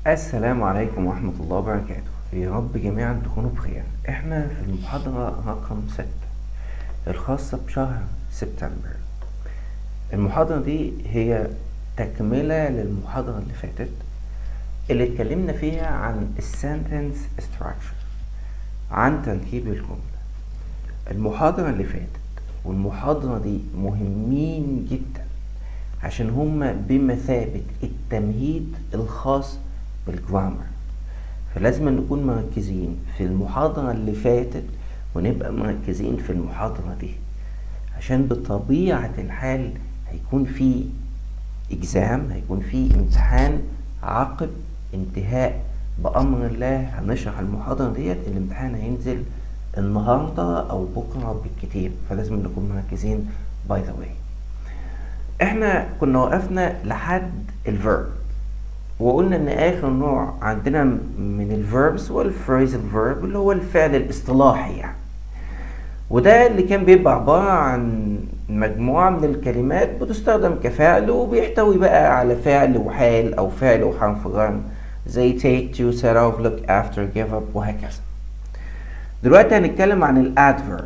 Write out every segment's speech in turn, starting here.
السلام عليكم ورحمة الله وبركاته يا رب جميعا تكونوا بخير احنا في المحاضرة رقم ستة الخاصة بشهر سبتمبر المحاضرة دي هي تكملة للمحاضرة اللي فاتت اللي اتكلمنا فيها عن السنتنس structure عن تركيب الجملة المحاضرة اللي فاتت والمحاضرة دي مهمين جدا عشان هما بمثابة التمهيد الخاص بالجرامر فلازم نكون مركزين في المحاضرة اللي فاتت ونبقى مركزين في المحاضرة دي عشان بطبيعة الحال هيكون في إجزام هيكون في امتحان عقب انتهاء بأمر الله هنشرح المحاضرة ديت الامتحان هينزل النهاردة أو بكرة بالكتير فلازم نكون مركزين باي ذا واي احنا كنا وقفنا لحد الفيرب وقلنا ان اخر نوع عندنا من الفيربس هو الفريزل فيرب اللي هو الفعل الاصطلاحي يعني وده اللي كان بيبقى عبارة عن مجموعة من الكلمات بتستخدم كفعل وبيحتوي بقى على فعل وحال أو فعل وحرف جر زي take to set off look after give up وهكذا دلوقتي هنتكلم عن الادفيرب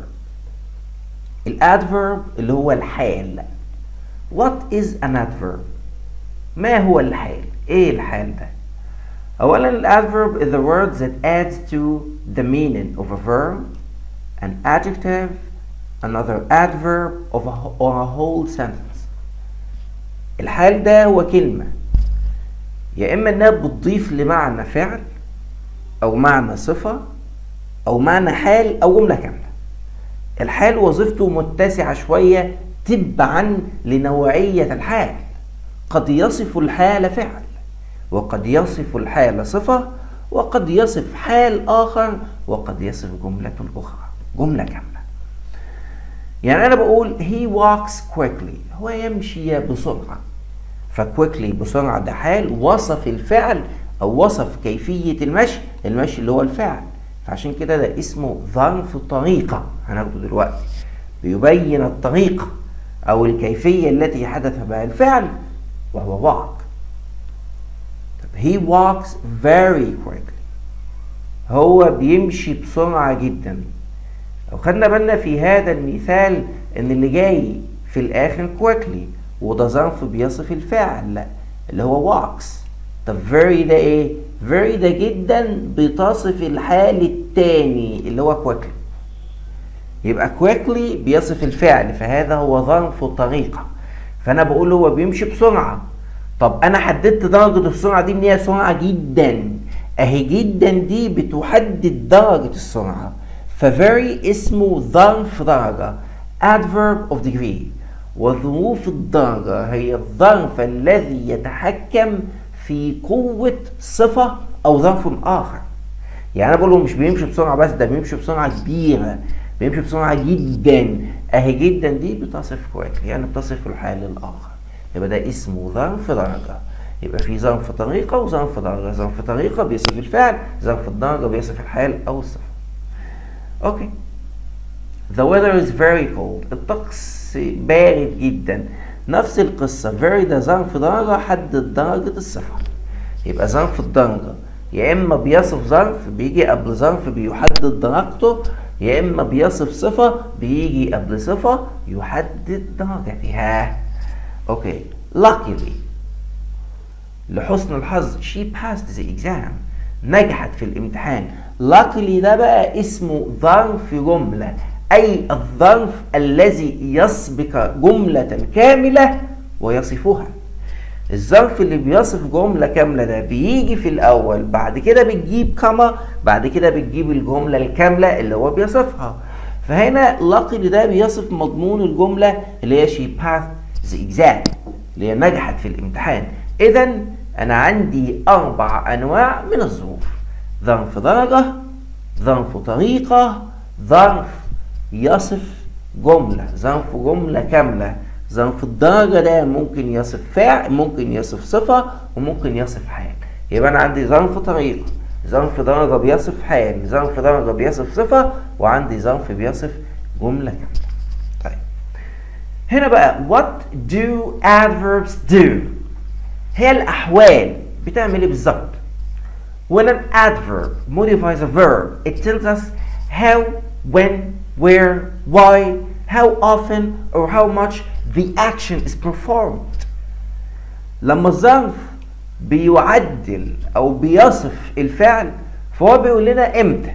الادفيرب اللي هو الحال What is an adverb؟ ما هو الحال؟ ايه الحال ده؟ أولا الادverb is the word that adds to the meaning of a verb, an adjective, another adverb of a, or a whole sentence. الحال ده هو كلمة يا إما إنها بتضيف لمعنى فعل أو معنى صفة أو معنى حال أو جملة كاملة. الحال وظيفته متسعة شوية تبعا لنوعية الحال قد يصف الحال فعل وقد يصف الحال صفة وقد يصف حال آخر وقد يصف جملة أخرى جملة كاملة يعني أنا بقول he walks quickly هو يمشي بسرعة فquickly بسرعة ده حال وصف الفعل أو وصف كيفية المشي المشي اللي هو الفعل فعشان كده ده اسمه ظرف طريقة هناخده دلوقتي بيبين الطريقة أو الكيفية التي حدث بها الفعل وهو walk طب he walks very quickly هو بيمشي بسرعة جدا لو خدنا بالنا في هذا المثال ان اللي جاي في الاخر quickly وده ظرف بيصف الفعل اللي هو walks طب very ده ايه very ده جدا بتصف الحال التاني اللي هو quickly يبقى quickly بيصف الفعل فهذا هو ظرف طريقة فأنا بقول هو بيمشي بسرعة طب أنا حددت درجة السرعة دي إن هي سرعة جدا أهي جدا دي بتحدد درجة السرعة فvery اسمه ظرف درجة adverb of degree وظروف الدرجة هي الظرف الذي يتحكم في قوة صفة أو ظرف آخر يعني أنا بقول له مش بيمشي بسرعة بس ده بيمشي بسرعة كبيرة بيمشي بسرعة جدا اهي جدا دي بتصف كويس يعني بتصف الحال الاخر يبقى ده اسمه ظرف درجة يبقى في ظرف طريقة وظرف درجة ظرف طريقة بيصف الفعل ظرف الدرجة بيصف الحال او الصفة اوكي The weather is very cold الطقس بارد جدا نفس القصة very ده ظرف درجة حدد درجة الصفة يبقى ظرف الدرجة يا اما بيصف ظرف بيجي قبل ظرف بيحدد درجته يا اما بيصف صفه بيجي قبل صفه يحدد درجتها اوكي luckily لحسن الحظ she passed the exam نجحت في الامتحان luckily ده بقى اسمه ظرف جمله اي الظرف الذي يسبق جمله كامله ويصفها الظرف اللي بيصف جملة كاملة ده بيجي في الأول بعد كده بتجيب كما بعد كده بتجيب الجملة الكاملة اللي هو بيصفها فهنا luckily ده بيصف مضمون الجملة اللي هي she passed the exam اللي هي نجحت في الامتحان إذا أنا عندي أربع أنواع من الظروف ظرف درجة ظرف طريقة ظرف يصف جملة ظرف جملة كاملة ظرف الدرجة ده ممكن يصف فعل ممكن يصف صفة وممكن يصف حال يبقى أنا عندي ظرف طريقة ظرف درجة بيصف حال ظرف درجة بيصف صفة وعندي ظرف بيصف جملة كاملة طيب هنا بقى what do adverbs do هي الأحوال بتعمل إيه بالظبط when an adverb modifies a verb it tells us how when where why how often or how much the action is performed لما الظرف بيعدل او بيصف الفعل فهو بيقول لنا امتى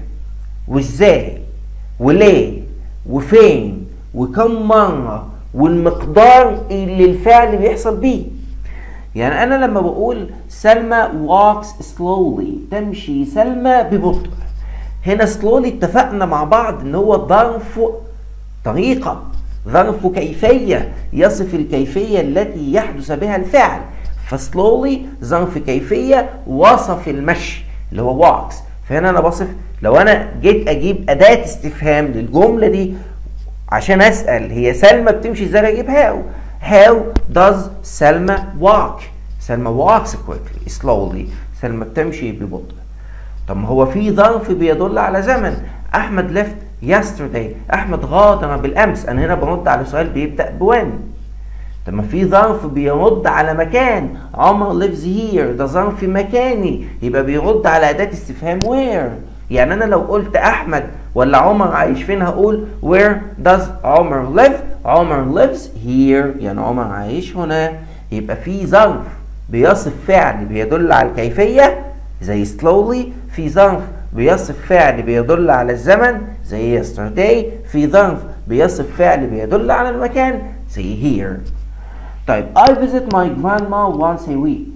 وازاي وليه وفين وكم مرة والمقدار اللي الفعل بيحصل بيه يعني انا لما بقول سلمى walks slowly تمشي سلمى ببطء هنا slowly اتفقنا مع بعض ان هو ظرف طريقة ظرف كيفية يصف الكيفية التي يحدث بها الفعل فسلولي ظرف كيفية وصف المشي اللي هو walks فهنا انا بصف لو انا جيت اجيب اداة استفهام للجملة دي عشان اسأل هي سلمى بتمشي ازاي اجيب how how does سلمى walk سلمى walks quickly slowly سلمى بتمشي ببطء طب ما هو في ظرف بيدل على زمن احمد left yesterday احمد غادر بالامس انا هنا برد على سؤال بيبدا بوين طب ما في ظرف بيرد على مكان عمر lives here ده ظرف مكاني يبقى بيرد على اداه استفهام where يعني انا لو قلت احمد ولا عمر عايش فين هقول where does عمر live عمر lives here يعني عمر عايش هنا يبقى في ظرف بيصف فعل بيدل على الكيفيه زي slowly في ظرف بيصف فعل بيدل على الزمن زي yesterday في ظرف بيصف فعل بيدل على المكان زي here طيب I visit my grandma once a week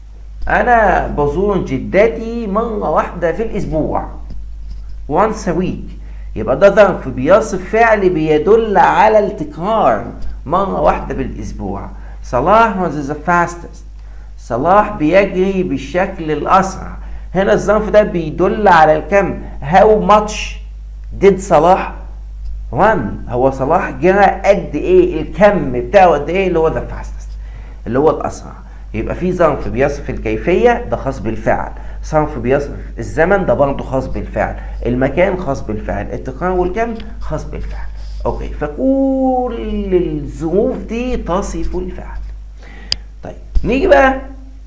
أنا بزور جدتي مرة واحدة في الأسبوع once a week يبقى ده ظرف بيصف فعل بيدل على التكرار مرة واحدة بالأسبوع صلاح was the fastest صلاح بيجري بالشكل الأسرع هنا الظرف ده بيدل على الكم how much did صلاح run هو صلاح جرى قد ايه الكم بتاعه قد ايه اللي هو the fastest اللي هو الأسرع يبقى في ظرف بيصف الكيفية ده خاص بالفعل ظرف بيصف الزمن ده برضه خاص بالفعل المكان خاص بالفعل التكرار والكم خاص بالفعل اوكي فكل الظروف دي تصف الفعل طيب نيجي بقى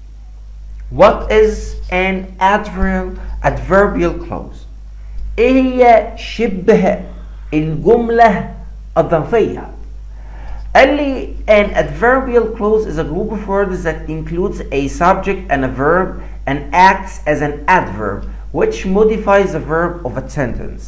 What is an adverbial adverbial clause ايه هي شبه الجملة الظرفية قال لي an adverbial clause is a group of words that includes a subject and a verb and acts as an adverb which modifies the verb of a sentence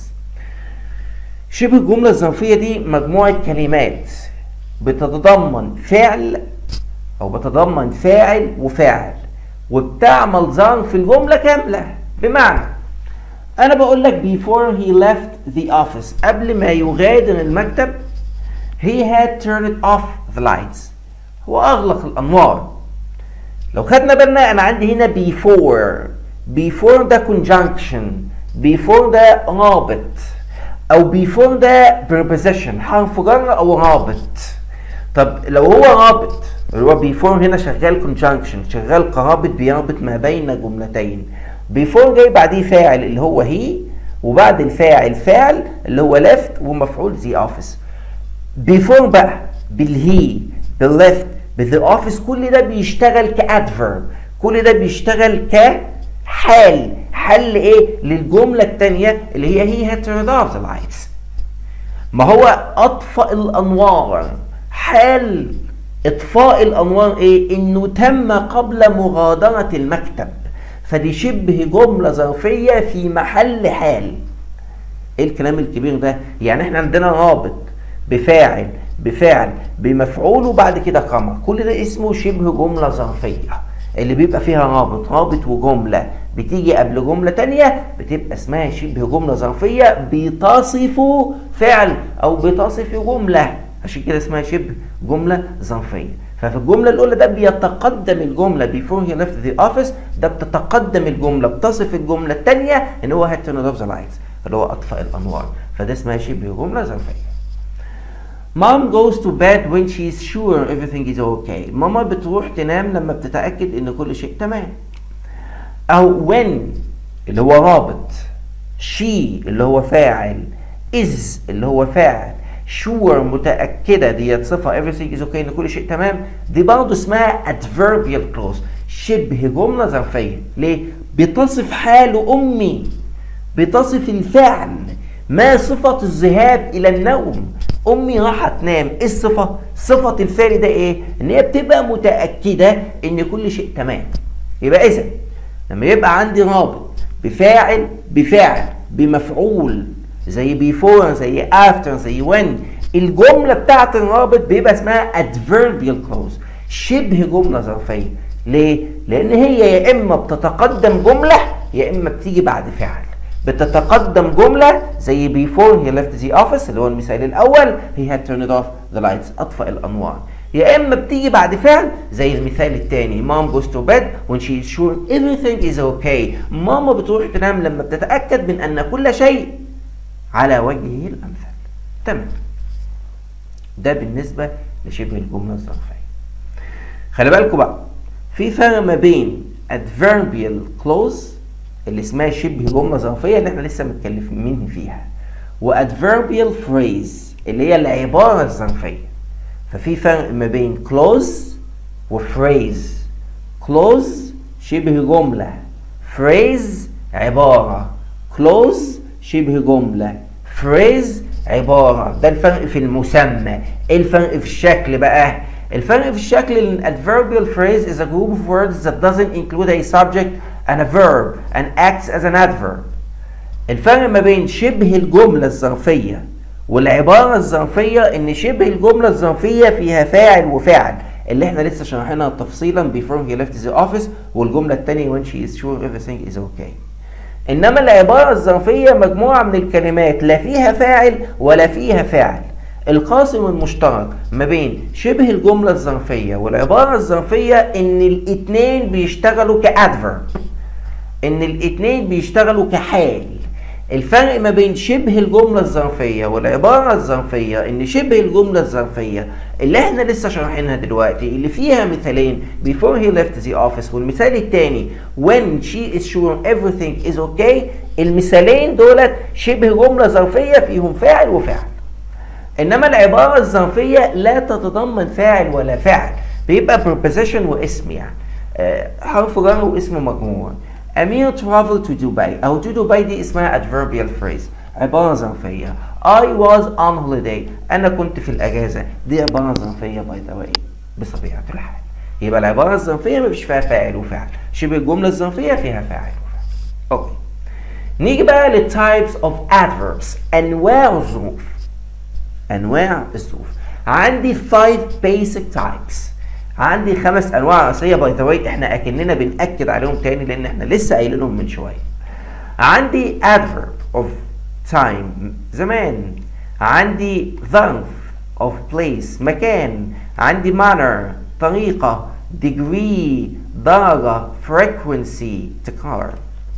شبه الجملة الظرفية دي مجموعة كلمات بتتضمن فعل أو بتتضمن فاعل وفاعل وبتعمل ظرف الجملة كاملة بمعنى أنا بقول لك before he left the office قبل ما يغادر المكتب he had turned off the lights هو أغلق الأنوار لو خدنا بالنا أنا عندي هنا before before ده conjunction before ده رابط أو before ده preposition حرف جر أو رابط طب لو هو رابط اللي هو before هنا شغال conjunction شغال قرابط بيربط ما بين جملتين before جاي بعديه فاعل اللي هو هي وبعد الفاعل فاعل اللي هو left ومفعول the office before بقى بالهي بالليفت بالذا اوفيس كل ده بيشتغل كادفيرب كل ده بيشتغل كحال حل ايه للجمله الثانيه اللي هي هي had turned off the lights ما هو اطفأ الانوار حال اطفاء الانوار ايه انه تم قبل مغادره المكتب فدي شبه جمله ظرفيه في محل حال ايه الكلام الكبير ده يعني احنا عندنا رابط بفاعل بفعل بمفعول وبعد كده قمر كل ده اسمه شبه جملة ظرفية اللي بيبقى فيها رابط رابط وجملة بتيجي قبل جملة تانية بتبقى اسمها شبه جملة ظرفية بتصف فعل أو بتصف جملة عشان كده اسمها شبه جملة ظرفية ففي الجملة الأولى ده بيتقدم الجملة before he left the office ده بتتقدم الجملة بتصف الجملة الثانية إن هو had turned off the lights اللي هو أطفأ الأنوار فده اسمها شبه جملة ظرفية Mom goes to bed when she's sure everything is okay. ماما بتروح تنام لما بتتأكد إن كل شيء تمام. أو when اللي هو رابط. She اللي هو فاعل. is اللي هو فاعل. sure متأكدة ديت صفة everything is okay إن كل شيء تمام. دي برضه اسمها adverbial clause. شبه جملة ظرفية ليه؟ بتصف حال أمي بتصف الفعل ما صفة الذهاب إلى النوم أمي راحت تنام إيه الصفة؟ صفة الفعل ده إيه؟ إن هي بتبقى متأكدة إن كل شيء تمام يبقى إذا لما يبقى عندي رابط بفاعل بفعل بمفعول زي بيفور زي افتر زي وين الجمله بتاعت الرابط بيبقى اسمها adverbial clause شبه جمله ظرفيه ليه لان هي يا اما بتتقدم جمله يا اما بتيجي بعد فعل بتتقدم جملة زي before he left the office اللي هو المثال الأول he had turned off the lights أطفأ الأنوار يا إما بتيجي بعد فعل زي المثال الثاني mom goes to bed when she is sure everything is okay ماما بتروح تنام لما بتتأكد من أن كل شيء على وجهه الأمثل تمام ده بالنسبة لشبه الجملة الظرفية خلي بالكم بقى في فرق ما بين adverbial clause اللي اسمها شبه جملة ظرفية اللي احنا لسه متكلمين فيها وادفيربيال phrase اللي هي العبارة الظرفية ففي فرق ما بين clause وphrase clause شبه جملة phrase عبارة clause شبه جملة phrase عبارة ده الفرق في المسمى ايه الفرق في الشكل بقى الفرق في الشكل ان adverbial phrase is a group of words that doesn't include a subject and a verb and acts as an adverb الفرق ما بين شبه الجملة الظرفية والعبارة الظرفية ان شبه الجملة الظرفية فيها فاعل وفعل اللي احنا لسه شرحناها تفصيلا before he left the office والجملة التانية when she is sure everything is okay انما العبارة الظرفية مجموعة من الكلمات لا فيها فاعل ولا فيها فاعل القاسم المشترك ما بين شبه الجملة الظرفية والعبارة الظرفية ان الاتنين بيشتغلوا كادفرب ان الاتنين بيشتغلوا كحال الفرق ما بين شبه الجملة الظرفية والعبارة الظرفية ان شبه الجملة الظرفية اللي احنا لسه شارحينها دلوقتي اللي فيها مثالين before he left the office والمثال التاني when she is sure everything is okay المثالين دولت شبه جملة ظرفية فيهم فاعل وفعل انما العبارة الظرفية لا تتضمن فاعل ولا فعل بيبقى preposition واسم يعني آه، حرف جر واسم مجموع أمير travel to Dubai أو to Dubai دي اسمها adverbial phrase عبارة ظرفية I was on holiday أنا كنت في الأجازة دي عبارة ظرفية by the way بطبيعة الحال يبقى العبارة الظرفية مفيش فيها فاعل وفعل شبه الجملة الظرفية فيها فاعل وفعل أوكي نيجي بقى للتايبس of adverbs أنواع الظروف أنواع الظروف عندي 5 basic types عندي خمس انواع رئيسيه باي ذا واي احنا اكننا بناكد عليهم تاني لان احنا لسه قايلينهم من شويه عندي adverb of time زمان عندي ظرف of place مكان عندي manner طريقه degree درجه frequency تكرار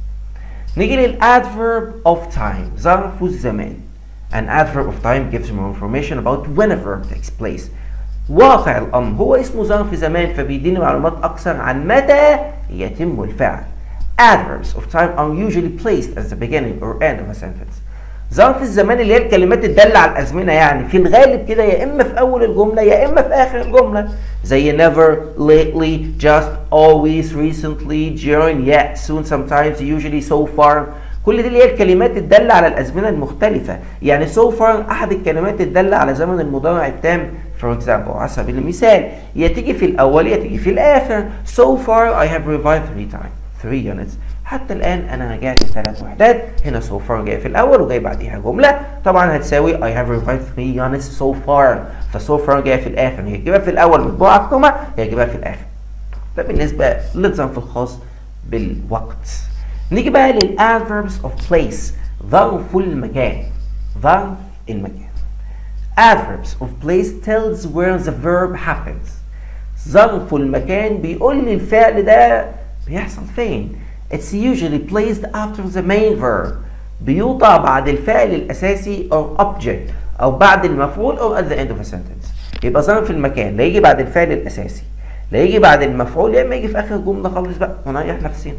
نيجي للادverb of time ظرف الزمان an adverb of time gives more information about when a verb takes place واقع الامر هو اسمه ظرف زمان فبيديني معلومات اكثر عن متى يتم الفعل adverbs of time are usually placed as the beginning or end of a sentence ظرف الزمان اللي هي الكلمات الدالة على الأزمنة يعني في الغالب كده يا إما في أول الجملة يا إما في آخر الجملة زي never, lately, just, always, recently, during, yet, soon, sometimes, usually, so far كل دي اللي هي الكلمات الدالة على الأزمنة المختلفة يعني so far أحد الكلمات الدالة على زمن المضارع التام for example على سبيل المثال يا تيجي في الأول يا تيجي في الآخر so far I have revised three times three units حتى الآن أنا رجعت ثلاث وحدات هنا so far جاي في الأول وجاي بعديها جملة طبعا هتساوي I have revised three units so far ف so far جاي في الآخر هي تجيبها في الأول مطبوعة في كوما هي تجيبها في الآخر ده بالنسبة للظرف الخاص بالوقت نيجي بقى للادverbs of place ظرف المكان ظرف المكان adverbs of place tells where the verb happens ظرف المكان بيقول لي الفعل ده بيحصل فين it's usually placed after the main verb بيوضع بعد الفعل الأساسي or object أو بعد المفعول or at the end of a sentence يبقى ظرف المكان لا يجي بعد الفعل الأساسي لا يجي بعد المفعول يا إما يجي في آخر الجملة خالص بقى ونريح نفسنا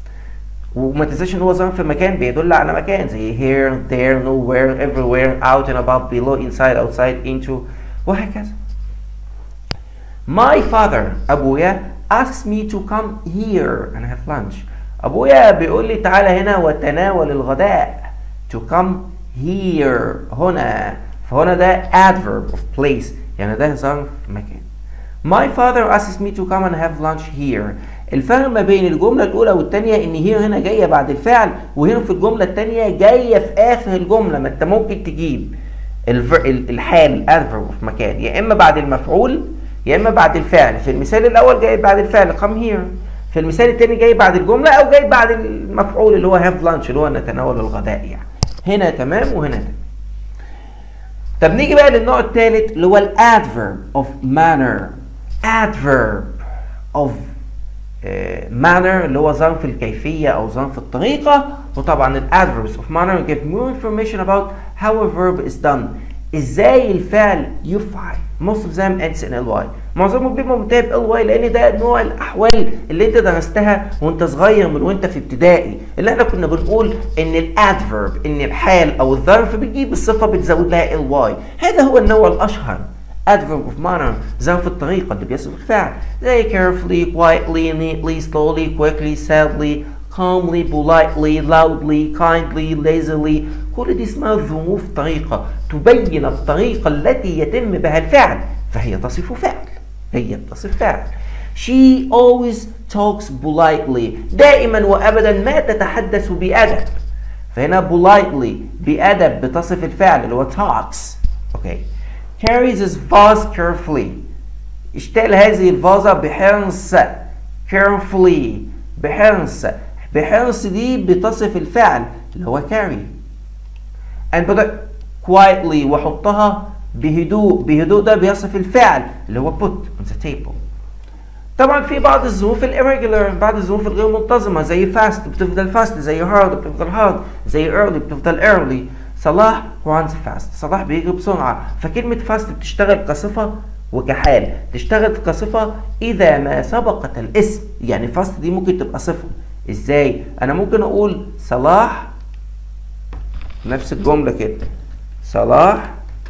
وما تنساش ان هو ظرف مكان بيدل على مكان زي here, there, nowhere, everywhere, out and above, below, inside, outside, into وهكذا. My father أبويا asks me to come here and have lunch ابويا بيقول لي تعالى هنا وتناول الغداء to come here هنا فهنا ده adverb of place يعني ده ظرف مكان My father asks me to come and have lunch here. الفرق ما بين الجملة الأولى والتانية إن هي هنا جاية بعد الفعل وهنا في الجملة التانية جاية في آخر الجملة ما أنت ممكن تجيب الحال adverb في مكان يا إما بعد المفعول يا إما بعد الفعل. في المثال الأول جاي بعد الفعل come here. في المثال التاني جاي بعد الجملة أو جاي بعد المفعول اللي هو have lunch اللي هو نتناول الغداء يعني. هنا تمام وهنا تمام. طب نيجي بقى للنوع الثالث اللي هو الادفيرب of manner adverb of uh, manner اللي هو ظرف الكيفية أو ظرف الطريقة وطبعا ال adverbs of manner give more information about how a verb is done ازاي الفعل يفعل most of them ends in ly معظمهم بيبقى منتهي ب ly لان ده نوع الاحوال اللي انت درستها وانت صغير من وانت في ابتدائي اللي احنا كنا بنقول ان الادفيرب ان الحال او الظرف بتجيب الصفه بتزود لها ly هذا هو النوع الاشهر adverb of manner ظرف الطريقة اللي بيصف الفعل زي carefully, quietly, neatly, slowly, quickly, sadly, calmly, politely, loudly, kindly, lazily كل دي اسمها ظروف طريقة تبين الطريقة التي يتم بها الفعل فهي تصف فعل هي تصف فعل She always talks politely دائما وأبدا ما تتحدث بأدب فهنا politely بأدب بتصف الفعل اللي هو talks okay. carries his vase carefully اشتغل هذه الفازة بحرص carefully بحرص بحرص دي بتصف الفعل اللي هو carry and بدأ quietly وحطها بهدوء بهدوء ده بيصف الفعل اللي هو put on the table طبعا في بعض الظروف الirregular بعض الظروف الغير منتظمة زي fast بتفضل fast زي hard بتفضل hard زي early بتفضل early صلاح runs fast صلاح بيجري بسرعة فكلمة fast بتشتغل كصفة وكحال تشتغل كصفة إذا ما سبقت الاسم يعني fast دي ممكن تبقى صفة إزاي؟ أنا ممكن أقول صلاح نفس الجملة كده صلاح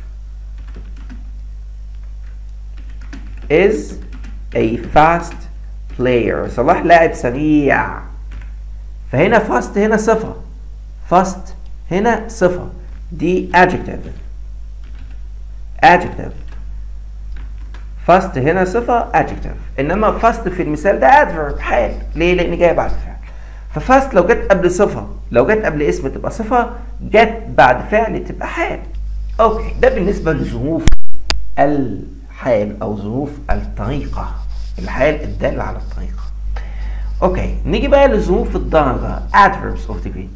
is a fast player صلاح لاعب سريع فهنا fast هنا صفة fast هنا صفة دي adjective adjective fast هنا صفة adjective إنما fast في المثال ده adverb حال ليه؟ لأن جاي بعد فعل ففاست لو جت قبل صفة لو جت قبل اسم تبقى صفة جت بعد فعل تبقى حال اوكي ده بالنسبة لظروف الحال او ظروف الطريقة الحال الدالة على الطريقة اوكي نيجي بقى لظروف الدرجة adverbs of degree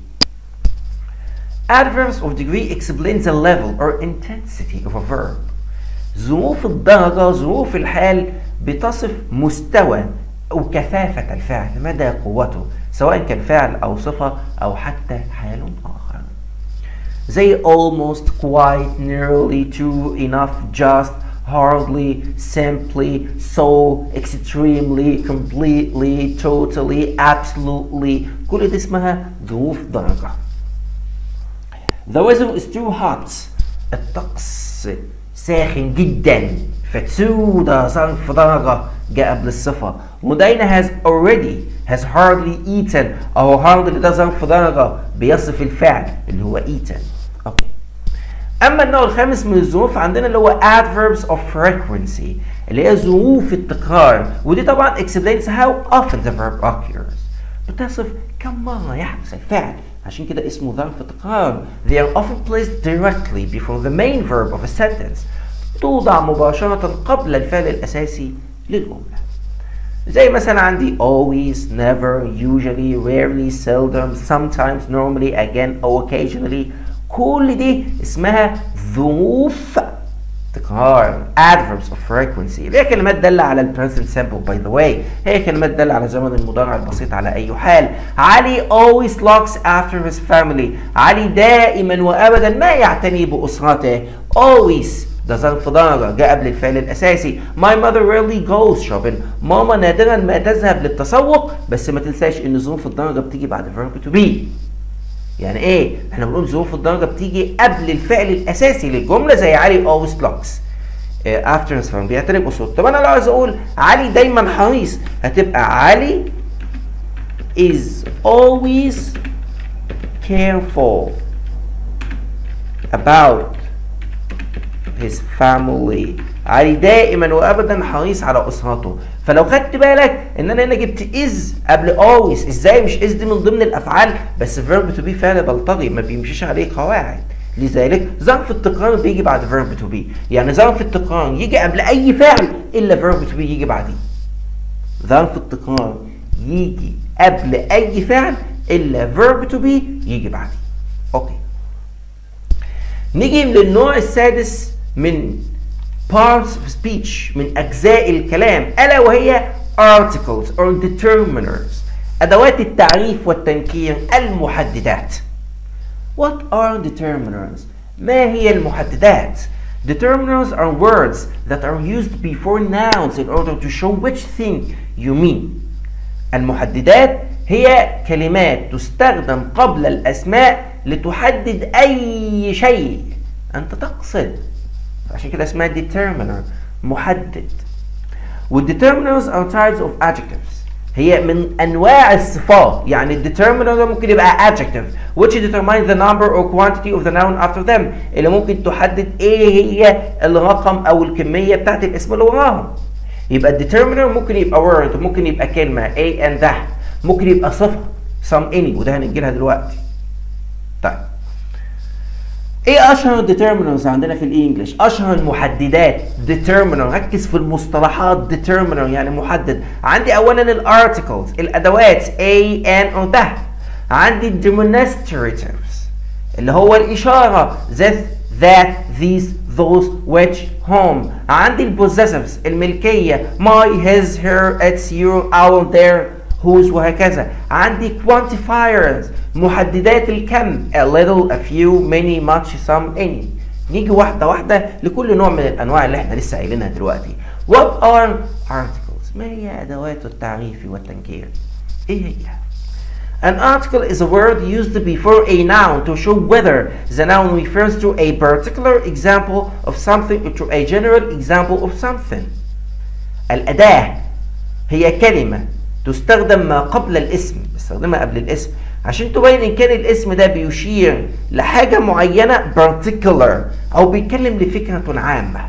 adverbs of degree explains the level or intensity of a verb ظروف الدرجة ظروف الحال بتصف مستوى أو كثافة الفعل مدى قوته سواء كان فعل أو صفة أو حتى حال آخر زي almost quite nearly too enough just hardly simply so extremely completely totally absolutely كل دي اسمها ظروف درجة The weather is too hot الطقس ساخن جدا فتو ده ظرف درجة جاء قبل الصفة مدينة has already has hardly eaten أو hardly ده ظرف درجة بيصف الفعل اللي هو eaten أوكي أما النوع الخامس من الظروف عندنا اللي هو adverbs of frequency اللي هي ظروف التكرار ودي طبعا explains how often the verb occurs بتصف كم مرة يحدث الفعل عشان كده اسمه ظرف تكرار they are often placed directly before the main verb of a sentence توضع مباشرة قبل الفعل الأساسي للجملة زي مثلا عندي always, never, usually, rarely, seldom, sometimes, normally, again, or occasionally كل دي اسمها ظروف تكرار adverbs of frequency اللي هي كلمات دالة على ال present simple by the way هي كلمات دالة على زمن المضارع البسيط على أي حال علي always looks after his family علي دائما وأبدا ما يعتني بأسرته always ده ظرف درجة جاء قبل الفعل الأساسي My mother rarely goes shopping ماما نادرا ما تذهب للتسوق بس ما تنساش إن ظروف الدرجة بتيجي بعد verb to be يعني إيه؟ إحنا بنقول ظروف الدرجة بتيجي قبل الفعل الأساسي للجملة زي علي always looks آه، after his family بيعتني باسرته طب انا لو عايز اقول علي دايما حريص هتبقى علي is always careful about his family علي دائما وابدا حريص على اسرته فلو خدت بالك ان انا هنا جبت از قبل always ازاي مش از دي من ضمن الافعال بس verb to be فعل بلطجي ما بيمشيش عليه قواعد لذلك ظرف التكرار بيجي بعد verb to be يعني ظرف التكرار يجي قبل اي فعل الا verb to be يجي بعديه ظرف التكرار يجي قبل اي فعل الا verb to be يجي بعديه اوكي نيجي للنوع السادس من parts of speech من أجزاء الكلام ألا وهي articles or determiners أدوات التعريف والتنكير المحددات What are determiners؟ ما هي المحددات؟ Determiners are words that are used before nouns in order to show which thing you mean. المحددات هي كلمات تستخدم قبل الأسماء لتحدد أي شيء أنت تقصد عشان كده اسمها determiner محدد والdeterminers are types of adjectives هي من انواع الصفات يعني الديترمينر ده ممكن يبقى adjective which determines the number or quantity of the noun after them اللي ممكن تحدد ايه هي الرقم او الكميه بتاعت الاسم اللي وراهم يبقى الديترمينر ممكن يبقى word ممكن يبقى كلمه a and that ممكن يبقى صفه some any وده هنجي لها دلوقتي طيب ايه اشهر الديترمينرز عندنا في الانجليش اشهر المحددات ديترمينر ركز في المصطلحات ديترمينر يعني محدد عندي اولا الارتكلز الادوات a and or ده عندي الديمونستراتيفز اللي هو الاشاره this that these those which whom عندي البوزيسيفز الملكيه my his her its your our their whose وهكذا عندي quantifiers محددات الكم a little a few many much some any نيجي واحدة واحدة لكل نوع من الأنواع اللي احنا لسه قايلينها دلوقتي what are articles ما هي أدوات التعريف والتنكير إيه هي An article is a word used before a noun to show whether the noun refers to a particular example of something or to a general example of something. الأداة هي كلمة تستخدم ما قبل الاسم بستخدمها قبل الاسم عشان تبين ان كان الاسم ده بيشير لحاجه معينه particular او بيتكلم لفكره عامه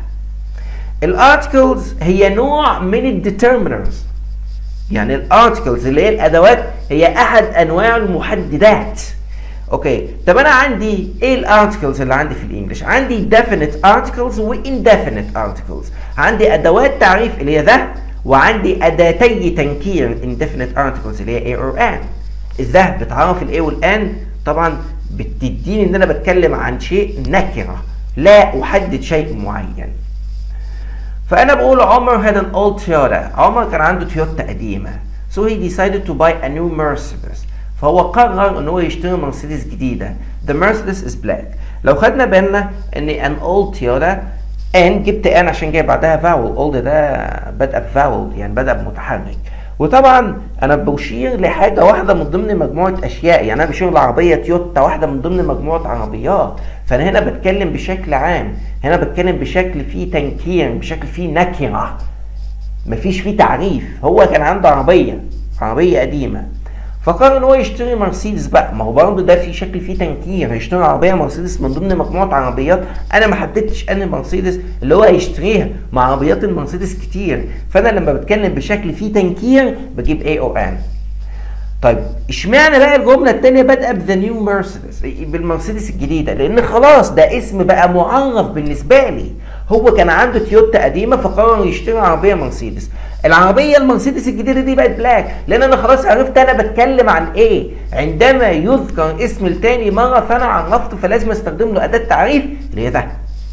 الارتكلز هي نوع من الديترمينرز يعني الارتكلز اللي هي الادوات هي احد انواع المحددات اوكي طب انا عندي ايه الارتكلز اللي عندي في الانجليش عندي definite articles و indefinite articles عندي ادوات تعريف اللي هي ذا وعندي اداتي تنكير indefinite articles اللي هي a or an الذهب بتعرف الايه والان طبعا بتديني ان انا بتكلم عن شيء نكره لا احدد شيء معين فانا بقول عمر had an old Toyota عمر كان عنده تويوتا قديمه so he decided to buy a new Mercedes فهو قرر ان هو يشتري مرسيدس جديده the Mercedes is black لو خدنا بالنا ان an old Toyota ان جبت ان عشان جاي بعدها فاول اولد ده بدا بفاول يعني بدا بمتحرك وطبعا انا بشير لحاجه واحده من ضمن مجموعه اشياء يعني انا بشير لعربيه تويوتا واحده من ضمن مجموعه عربيات فانا هنا بتكلم بشكل عام هنا بتكلم بشكل فيه تنكير بشكل فيه نكره مفيش فيه تعريف هو كان عنده عربيه عربيه قديمه فقرر ان هو يشتري مرسيدس بقى ما هو برضه ده في شكل فيه تنكير هيشتري عربيه مرسيدس من ضمن مجموعه عربيات انا ما حددتش ان مرسيدس اللي هو هيشتريها مع عربيات المرسيدس كتير فانا لما بتكلم بشكل فيه تنكير بجيب اي او ان طيب اشمعنى بقى الجمله الثانيه بادئه بذا نيو مرسيدس بالمرسيدس الجديده لان خلاص ده اسم بقى معرف بالنسبه لي هو كان عنده تويوتا قديمه فقرر يشتري عربيه مرسيدس العربيه المرسيدس الجديده دي بقت بلاك لان انا خلاص عرفت انا بتكلم عن ايه عندما يذكر اسم التاني مره فانا عرفته فلازم استخدم له اداه تعريف اللي هي ده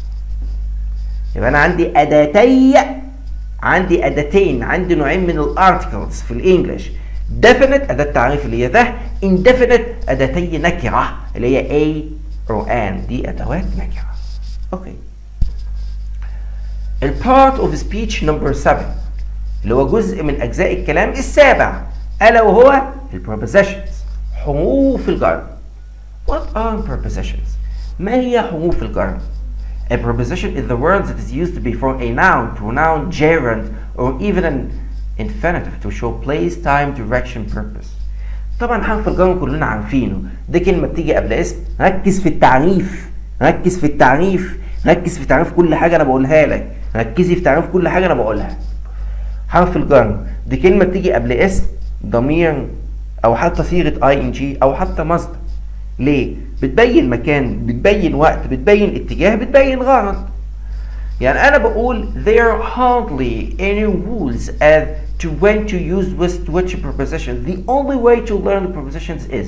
يبقى انا عندي اداتي عندي اداتين عندي نوعين من الارتكلز في الانجليش definite اداه تعريف اللي هي ده indefinite اداتي نكره اللي هي a او an دي ادوات نكره اوكي البارت اوف سبيتش نمبر 7 اللي هو جزء من اجزاء الكلام السابع الا وهو البروبوزيشنز حروف الجر What are prepositions؟ ما هي حروف الجر؟ A preposition is the word that is used before a noun, pronoun, gerund, or even an infinitive to show place, time, direction, purpose. طبعا حرف الجر كلنا عارفينه دي كلمة بتيجي قبل اسم ركز في التعريف ركز في التعريف ركز في تعريف كل حاجة أنا بقولها لك ركزي في تعريف كل حاجة أنا بقولها حرف الجر دي كلمة بتيجي قبل اسم ضمير أو حتى صيغة اي ان جي أو حتى مصدر ليه؟ بتبين مكان بتبين وقت بتبين اتجاه بتبين غرض يعني أنا بقول there are hardly any rules as to when to use which, which preposition the only way to learn the prepositions is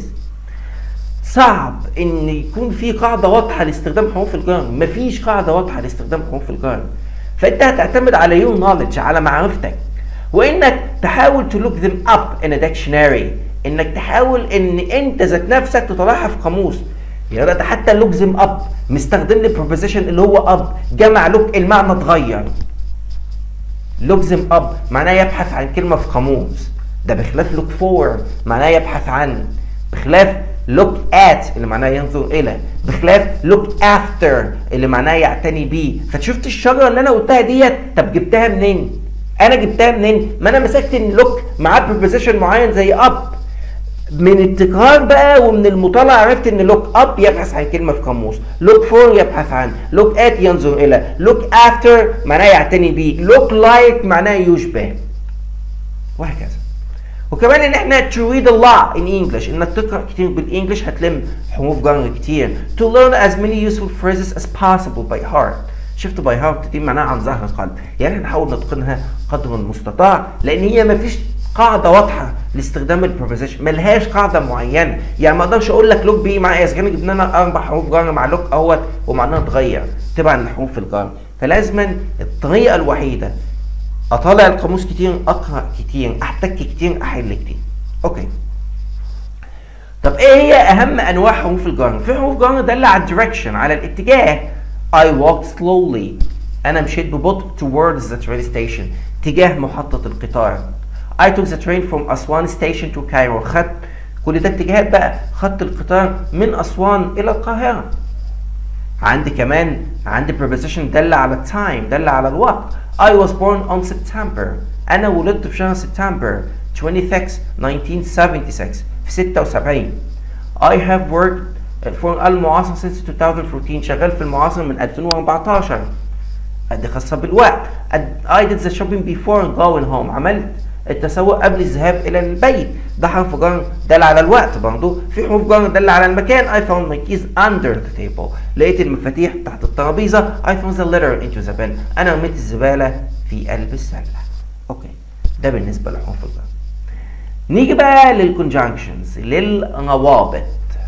صعب ان يكون في قاعده واضحه لاستخدام حروف الجر مفيش قاعده واضحه لاستخدام حروف الجر فانت هتعتمد على يور نوليدج على معرفتك وانك تحاول to look them up in a dictionary انك تحاول ان انت ذات نفسك تطلعها في قاموس يا ده حتى look them up مستخدم لي preposition اللي هو up جمع look المعنى اتغير look them up معناه يبحث عن كلمه في قاموس ده بخلاف look for معناه يبحث عن بخلاف look at اللي معناه ينظر الى بخلاف look after اللي معناه يعتني بيه فشفت الشجره اللي انا قلتها ديت طب جبتها منين انا جبتها منين ما انا مسكت ان look معاه preposition معين زي up من التكرار بقى ومن المطالعه عرفت ان look up يبحث عن كلمه في قاموس look for يبحث عن look at ينظر الى look after معناه يعتني بيه look like معناه يشبه وهكذا وكمان ان احنا to read a lot in English انك تقرا كتير بالانجلش هتلم حروف جر كتير to learn as many useful phrases as possible by heart شفت باي هارت دي معناها عن ظهر قلب يعني نحاول نتقنها قدر المستطاع لان هي مفيش قاعده واضحه لاستخدام البروبوزيشن ملهاش قاعده معينه يعني ما اقدرش اقول لك لوك بي مع اذا كان جبنا لنا اربع حروف جر مع لوك اهوت ومعناها اتغير تبعا لحروف الجر فلازما الطريقه الوحيده اطالع القاموس كتير اقرا كتير احتك كتير احل كتير اوكي طب ايه هي اهم انواع حروف الجر في حروف جر دالة على الدايركشن على الاتجاه I walked slowly انا مشيت ببطء towards the train station تجاه محطة القطار I took the train from Aswan station to Cairo خدت كل ده اتجاهات بقى خدت القطار من أسوان إلى القاهرة عندي كمان عندي preposition دل على time دل على الوقت I was born on September أنا ولدت في شهر سبتمبر 26 1976 في 76 I have worked for المعاصر since 2014 شغال في المعاصر من 2014 دي خاصة بالوقت I did the shopping before going home عملت التسوق قبل الذهاب الى البيت ده حرف جر دل على الوقت برضه في حروف جر دل على المكان I found my keys under the table لقيت المفاتيح تحت الترابيزه I threw the litter into the bin انا رميت الزباله في قلب السله اوكي ده بالنسبه لحروف الجر نيجي بقى للconjunctions للروابط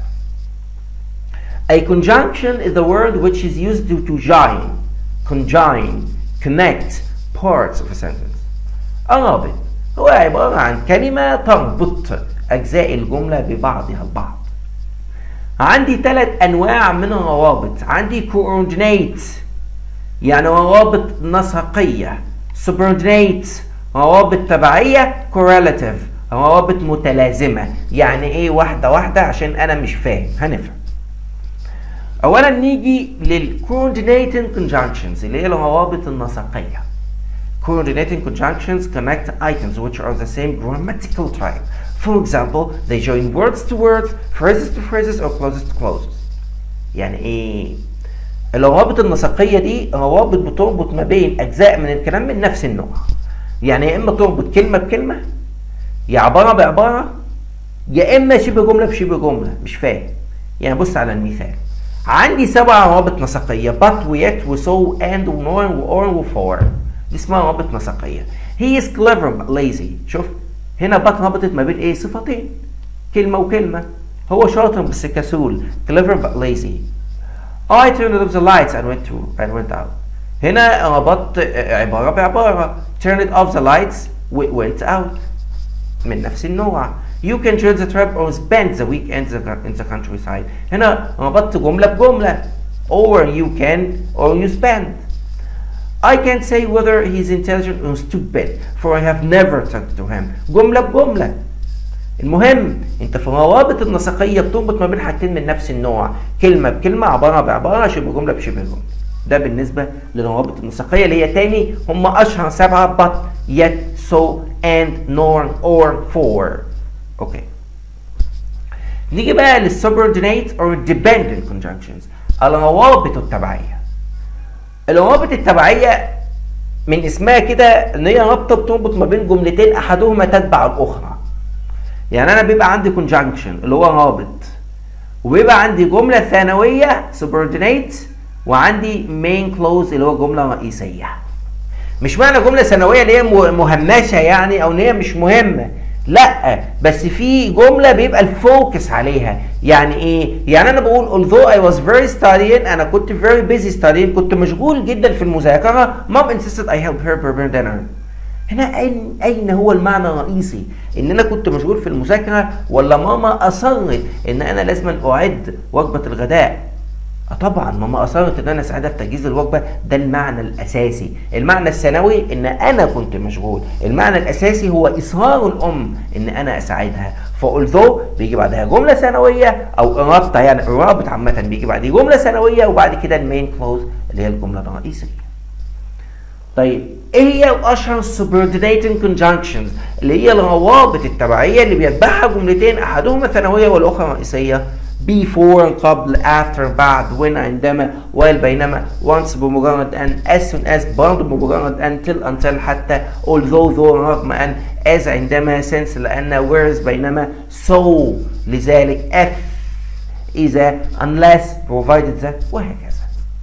A conjunction is the word which is used to, to join, conjoin, connect parts of a sentence. الرابط هو عبارة عن كلمة تربط أجزاء الجملة ببعضها البعض. عندي ثلاث أنواع من الروابط، عندي coordinate يعني روابط نسقية، subordinate روابط تبعية، correlative روابط متلازمة، يعني إيه واحدة واحدة عشان أنا مش فاهم، هنفهم. أولا نيجي للcoordinating conjunctions اللي هي الروابط النسقية. Coordinating conjunctions connect items which are the same grammatical type. For example, they join words to words, phrases to phrases, or clauses to clauses. يعني ايه؟ الروابط النسقية دي روابط بتربط ما بين أجزاء من الكلام من نفس النوع. يعني يا إما تربط كلمة بكلمة، يا عبارة بعبارة، يا إما شبه جملة بشبه جملة، مش فاهم. يعني بص على المثال. عندي سبع روابط نسقية but ويت وسو and ونور وأور وفور. دي اسمها رابط نسقية. He is clever but lazy. شوف هنا بط ربطت ما بين ايه؟ صفتين. كلمة وكلمة. هو شاطر بس كسول. Clever but lazy. I turned off the lights and went to and went out. هنا ربطت عبارة بعبارة. Turned off the lights went out. من نفس النوع. You can join the trip or spend the weekend in the countryside. هنا ربطت جملة بجملة. Or you can or you spend. I can't say whether he's intelligent or stupid for I have never talked to him جملة بجملة المهم انت في الروابط النسقية بتربط ما بين حاجتين من نفس النوع كلمة بكلمة عبارة بعبارة شبه جملة بشبه جملة ده بالنسبة للروابط النسقية اللي هي تاني هم أشهر سبعة but yet so and nor or for اوكي نيجي بقى للسubordinate or dependent conjunctions الروابط التبعية الروابط التبعية من اسمها كده ان هي رابطة بتربط ما بين جملتين احدهما تتبع الاخرى يعني انا بيبقى عندي conjunction اللي هو رابط وبيبقى عندي جملة ثانوية subordinate وعندي main clause اللي هو جملة رئيسية مش معنى جملة ثانوية اللي هي مهمشة يعني او ان هي مش مهمة لا بس في جمله بيبقى الفوكس عليها يعني ايه يعني انا بقول although I was very studying انا كنت very busy studying كنت مشغول جدا في المذاكره mom insisted I help her prepare dinner هنا أين, أين هو المعنى الرئيسي؟ إن أنا كنت مشغول في المذاكرة ولا ماما أصرت إن أنا لازم أعد وجبة الغداء؟ اه طبعا ماما اصرت ان انا اساعدها في تجهيز الوجبه ده المعنى الاساسي المعنى الثانوي ان انا كنت مشغول المعنى الاساسي هو اصرار الام ان انا اساعدها فالذو بيجي بعدها جمله ثانويه او رابطه يعني رابط عامه بيجي بعديه جمله ثانويه وبعد كده المين كلوز اللي هي الجمله الرئيسيه طيب ايه هي اشهر subordinating conjunctions اللي هي الروابط التبعيه اللي بيتبعها جملتين احدهما ثانويه والاخرى رئيسيه before قبل after بعد when عندما while بينما once بمجرد أن as soon as برضه بمجرد أن till until حتى although though رغم أن as عندما since لأن whereas بينما so لذلك if إذا unless provided that وهكذا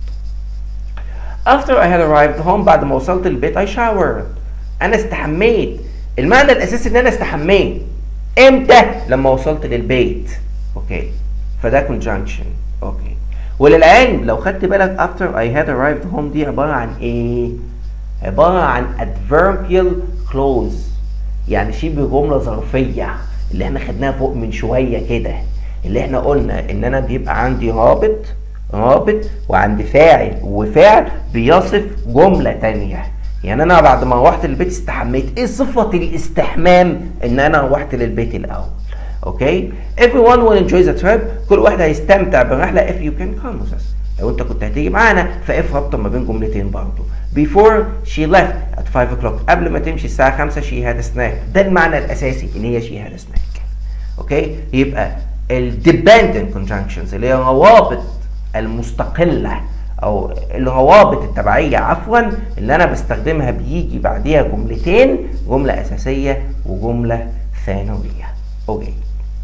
after I had arrived home بعد ما وصلت البيت I showered أنا استحميت المعنى الأساسي إن أنا استحميت إمتى؟ لما وصلت للبيت أوكي فده conjunction اوكي وللعلم لو خدت بالك after I had arrived home دي عبارة عن ايه؟ عبارة عن adverbial clause يعني شبه جملة ظرفية اللي احنا خدناها فوق من شوية كده اللي احنا قلنا ان انا بيبقى عندي رابط رابط وعندي فاعل وفعل بيصف جملة تانية يعني انا بعد ما روحت البيت استحميت ايه صفة الاستحمام ان انا روحت للبيت الاول اوكي everyone will enjoy the trip كل واحد هيستمتع بالرحله if you can come with us لو انت كنت هتيجي معانا فاف رابطه ما بين جملتين برضه before she left at 5 o'clock قبل ما تمشي الساعه 5 she had a snack ده المعنى الاساسي ان هي she had a snack اوكي يبقى ال dependent conjunctions اللي هي روابط المستقله او الروابط التبعيه عفوا اللي انا بستخدمها بيجي بعديها جملتين جمله اساسيه وجمله ثانويه اوكي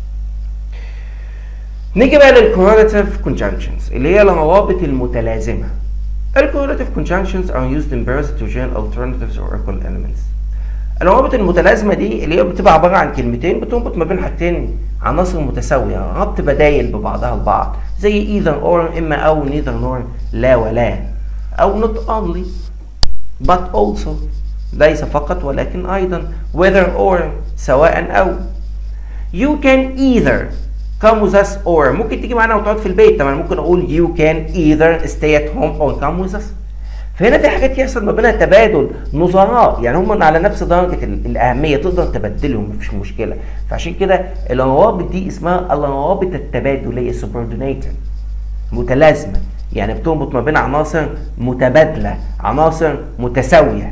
نيجي بقى للكورلاتيف conjunctions اللي هي الروابط المتلازمة. الكورلاتيف conjunctions are used in pairs to join alternatives or equal elements. الروابط المتلازمة دي اللي هي بتبقى عبارة عن كلمتين بتربط ما بين حاجتين عناصر متساوية ربط بدايل ببعضها البعض زي either or إما أو neither nor لا ولا أو not only but also ليس فقط ولكن أيضا whether or سواء أو you can either come with us or ممكن تيجي معانا وتقعد في البيت طبعا ممكن اقول you can either stay at home or come with us فهنا في حاجات يحصل ما بينها تبادل نظراء يعني هم على نفس درجه الاهميه تقدر تبدلهم مفيش مشكله فعشان كده الروابط دي اسمها الروابط التبادليه subordinated متلازمه يعني بتربط ما بين عناصر متبادله عناصر متساويه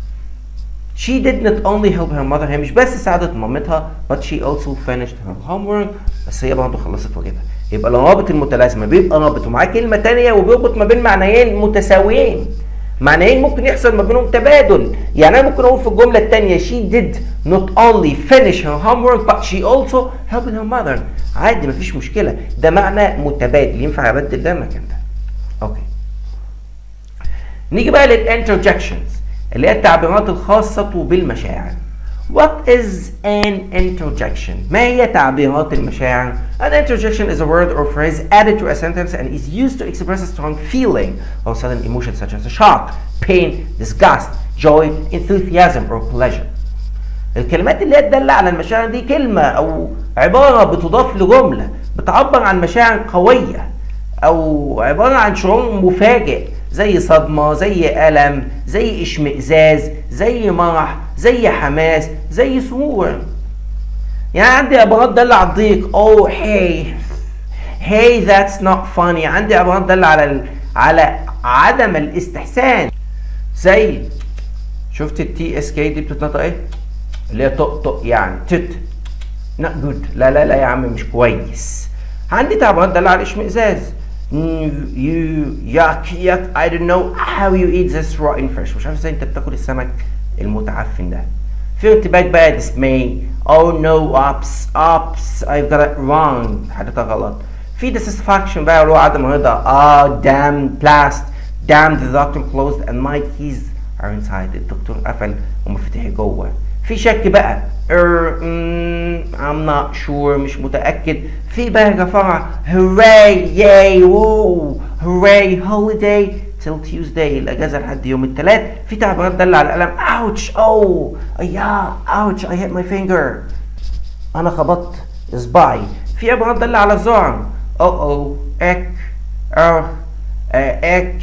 She did not only help her mother هي مش بس ساعدت مامتها but she also finished her homework بس هي برضه خلصت واجبها يبقى الروابط المتلازمه بيبقى رابط ومعاه كلمه تانية وبيربط ما بين معنيين متساويين معنيين ممكن يحصل ما بينهم تبادل يعني انا ممكن اقول في الجمله الثانيه she did not only finish her homework but she also helped her mother عادي مفيش مشكله ده معنى متبادل ينفع ابدل ده مكان ده اوكي نيجي بقى للانترجكشنز اللي هي التعبيرات الخاصة بالمشاعر. What is an interjection? ما هي تعبيرات المشاعر؟ An interjection is a word or phrase added to a sentence and is used to express a strong feeling or sudden emotion such as a shock, pain, disgust, joy, enthusiasm or pleasure. الكلمات اللي هي تدل على المشاعر دي كلمة أو عبارة بتضاف لجملة بتعبر عن مشاعر قوية أو عبارة عن شعور مفاجئ زي صدمة زي ألم زي اشمئزاز زي مرح زي حماس زي سرور يعني عندي عبارات دل على الضيق oh hey hey that's not funny عندي عبارات دل على ال... على عدم الاستحسان زي شفت التي اس كي دي بتتنطق ايه اللي هي طق طق يعني تت not good لا لا لا يا عم مش كويس عندي تعبيرات دل على الاشمئزاز you yuck yuck I don't know how you eat this rotten fish مش عارف ازاي انت بتاكل السمك المتعفن ده في ارتباك بقى dismay oh no ops ops I've got it wrong حدثها غلط في dissatisfaction بقى اللي هو عدم الرضا oh damn blast damn the doctor closed and my keys are inside الدكتور قفل ومفاتيحي جوه في شك بقى er, mm, I'm not sure مش متأكد في بقى يا جماعة hooray yay woo hooray holiday till Tuesday الأجازة لحد يوم الثلاث في تعبيرات دل على الألم ouch oh yeah ouch I hit my finger أنا خبطت إصبعي في عبارات دل على الذعر oh oh ek er ek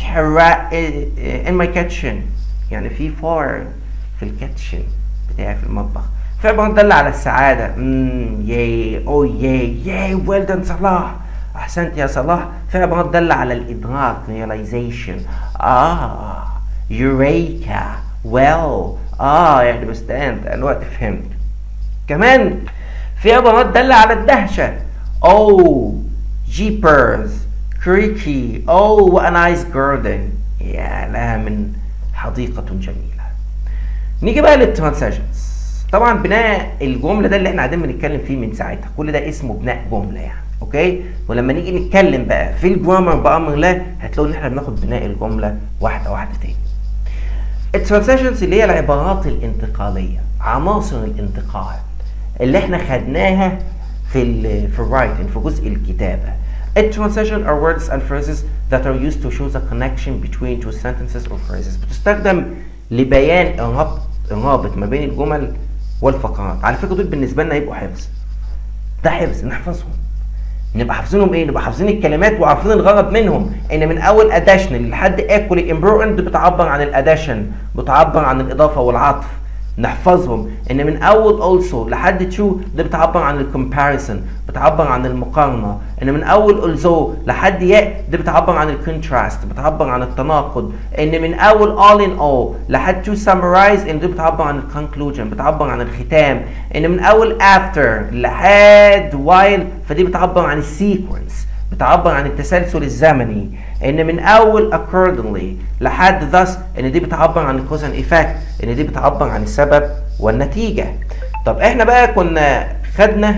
in my kitchen يعني في فار في الكيتشن بتاعي في المطبخ في عبارات دل على السعادة امم ياي او ياي ياي ويل دان صلاح احسنت يا صلاح في عبارات دل على الادراك realization اه يوريكا ويل اه يعني بستاند انا وقت فهمت كمان في عبارات دل على الدهشة او جيبرز كريكي او وان نايس جاردن يا لها من حديقة جميلة نيجي بقى للترانسيشنز طبعا بناء الجمله ده اللي احنا قاعدين بنتكلم فيه من ساعتها كل ده اسمه بناء جمله يعني اوكي ولما نيجي نتكلم بقى في الجرامر بامر الله هتلاقوا ان احنا بناخد بناء الجمله واحده واحده تاني الترانسيشنز اللي هي العبارات الانتقاليه عناصر الانتقال اللي احنا خدناها في ال في الرايتنج في جزء الكتابه الترانسيشن are words and phrases that are used to show the connection between two sentences or phrases بتستخدم لبيان الربط الرابط ما بين الجمل والفقرات على فكره دول بالنسبه لنا يبقوا حفظ ده حفظ نحفظهم نبقى حافظينهم ايه نبقى حافظين الكلمات وعارفين الغرض منهم ان من اول اديشنال لحد ايكولي امبورتنت بتعبر عن الاديشن بتعبر عن الاضافه والعطف نحفظهم ان من اول also لحد to ده بتعبر عن الكومباريسون بتعبر عن المقارنه ان من اول also لحد ياء ده بتعبر عن الكونتراست بتعبر عن التناقض ان من اول all in all لحد to summarize ان ده بتعبر عن الكونكلوجن بتعبر عن الختام ان من اول after لحد while فدي بتعبر عن السيكونس بتعبر عن التسلسل الزمني ان من اول accordingly لحد thus ان دي بتعبر عن الكوز اند ايفكت ان دي بتعبر عن السبب والنتيجه طب احنا بقى كنا خدنا